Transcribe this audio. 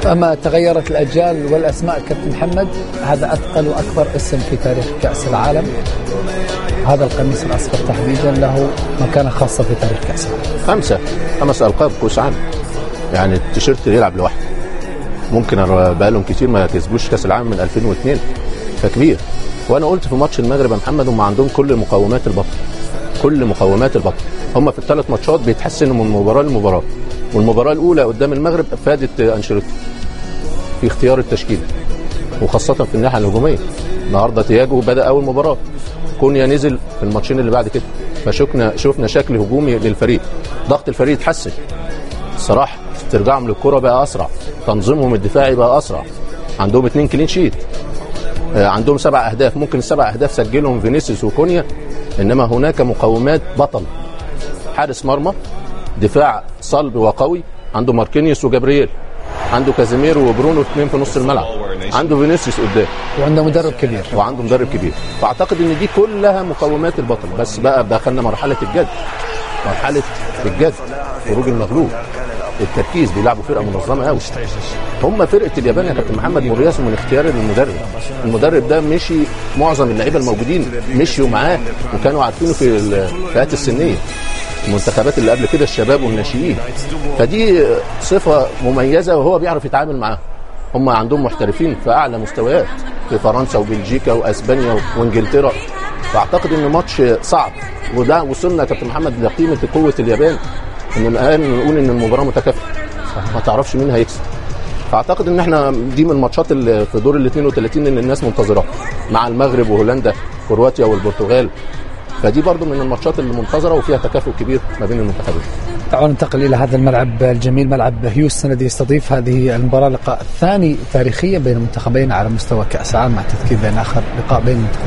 أما تغيرت الأجيال والأسماء كابتن محمد هذا أثقل وأكبر اسم في تاريخ كأس العالم هذا القميص الأصفر تحديدا له مكانة خاصة في تاريخ كأس العالم خمسة خمس ألقاب كأس عالم يعني التيشيرت يلعب لوحده ممكن بقالهم كتير ما كسبوش كأس العالم من 2002 فكبير وانا قلت في ماتش المغرب يا محمد هم عندهم كل مقومات البطل كل مقومات البطل هم في الثلاث ماتشات بيتحسنوا من مباراه لمباراه والمباراه الاولى قدام المغرب فادت انشيلوتي في اختيار التشكيل وخاصه في الناحيه الهجوميه النهارده تياجو بدا اول مباراه كونيا نزل في الماتشين اللي بعد كده فشفنا شفنا شكل هجومي للفريق ضغط الفريق اتحسن الصراحه استرجاعهم للكره بقى اسرع تنظيمهم الدفاعي بقى اسرع عندهم اثنين كلين شيت عندهم سبع اهداف ممكن السبع اهداف سجلهم فينيسيوس وكونيا انما هناك مقومات بطل حارس مرمى دفاع صلب وقوي عنده ماركينيوس وجابرييل عنده كازيميرو وبرونو اثنين في نص الملعب عنده فينيسيوس قدام وعنده مدرب كبير وعنده مدرب كبير فاعتقد ان دي كلها مقومات البطل بس بقى دخلنا مرحله الجد مرحله الجد خروج المغلوب التركيز بيلعبوا فرقه منظمه قوي هم فرقه اليابان يا كابتن محمد مرياس من اختيار المدرب المدرب ده مشي معظم اللعيبه الموجودين مشيوا معاه وكانوا عارفينه في الفئات السنيه المنتخبات اللي قبل كده الشباب والناشئين فدي صفه مميزه وهو بيعرف يتعامل معاها هم عندهم محترفين في اعلى مستويات في فرنسا وبلجيكا واسبانيا وانجلترا فاعتقد ان ماتش صعب وده وصلنا يا كابتن محمد لقيمه قوه اليابان ان الان نقول ان المباراه متكافئه ما تعرفش مين هيكسب فاعتقد ان احنا دي من الماتشات اللي في دور ال 32 اللي الناس منتظراها مع المغرب وهولندا كرواتيا والبرتغال فدي برضو من الماتشات اللي منتظره وفيها تكافؤ كبير ما بين المنتخبين تعالوا ننتقل الى هذا الملعب الجميل ملعب هيوستن الذي يستضيف هذه المباراه اللقاء الثاني تاريخيا بين المنتخبين على مستوى كاس العالم مع التذكير بين اخر لقاء بين المنتخبين